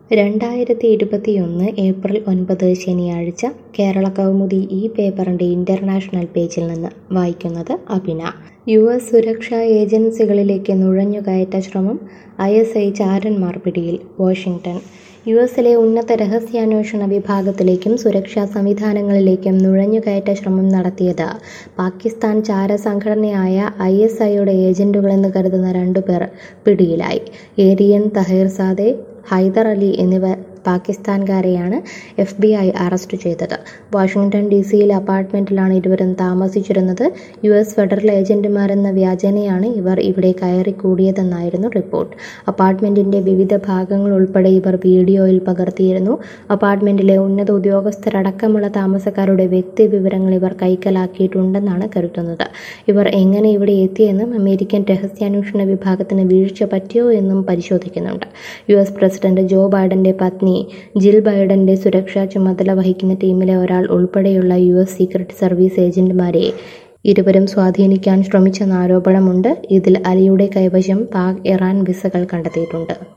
രണ്ടായിരത്തി ഇരുപത്തിയൊന്ന് ഏപ്രിൽ ഒൻപത് ശനിയാഴ്ച കേരള കൗമുദി ഈ പേപ്പറിൻ്റെ ഇൻ്റർനാഷണൽ പേജിൽ നിന്ന് വായിക്കുന്നത് അഭിന യു എസ് സുരക്ഷാ ഏജൻസികളിലേക്ക് നുഴഞ്ഞുകയറ്റ ശ്രമം ഐ എസ് ഐ ചാരന്മാർ പിടിയിൽ വാഷിംഗ്ടൺ യു എസിലെ ഉന്നത രഹസ്യാന്വേഷണ വിഭാഗത്തിലേക്കും സുരക്ഷാ സംവിധാനങ്ങളിലേക്കും നുഴഞ്ഞുകയറ്റ ശ്രമം നടത്തിയത് പാകിസ്ഥാൻ ചാര സംഘടനയായ ഐ എസ് ഐയുടെ ഏജന്റുകളെന്ന് കരുതുന്ന രണ്ടുപേർ പിടിയിലായി ഏരിയൻ തഹീർസാദെ ഹൈദർ അലി എന്നിവർ പാകിസ്ഥാൻകാരെയാണ് എഫ് ബി ഐ അറസ്റ്റ് ചെയ്തത് വാഷിംഗ്ടൺ ഡി സിയിലെ അപ്പാർട്ട്മെന്റിലാണ് ഇരുവരും താമസിച്ചിരുന്നത് യു എസ് ഫെഡറൽ ഏജന്റുമാരെന്ന വ്യാജനയാണ് ഇവർ ഇവിടെ കയറിക്കൂടിയതെന്നായിരുന്നു റിപ്പോർട്ട് അപ്പാർട്ട്മെന്റിന്റെ വിവിധ ഭാഗങ്ങൾ ഉൾപ്പെടെ ഇവർ വീഡിയോയിൽ പകർത്തിയിരുന്നു അപ്പാർട്ട്മെന്റിലെ ഉന്നത ഉദ്യോഗസ്ഥരടക്കമുള്ള താമസക്കാരുടെ വ്യക്തി വിവരങ്ങൾ ഇവർ കൈക്കലാക്കിയിട്ടുണ്ടെന്നാണ് കരുതുന്നത് ഇവർ എങ്ങനെ ഇവിടെ എത്തിയെന്നും അമേരിക്കൻ രഹസ്യാന്വേഷണ വിഭാഗത്തിന് വീഴ്ച പറ്റിയോ എന്നും പരിശോധിക്കുന്നുണ്ട് യു എസ് പ്രസിഡന്റ് ജോ ബൈഡന്റെ പത്നി ജിൽ ബൈഡന്റെ സുരക്ഷാ ചുമതല വഹിക്കുന്ന ടീമിലെ ഒരാൾ ഉൾപ്പെടെയുള്ള യു എസ് സീക്രട്ട് സർവീസ് ഏജന്റുമാരെ ഇരുവരും സ്വാധീനിക്കാൻ ശ്രമിച്ചെന്ന ആരോപണമുണ്ട് ഇതിൽ അലിയുടെ കൈവശം പാക് ഇറാൻ വിസകൾ കണ്ടെത്തിയിട്ടുണ്ട്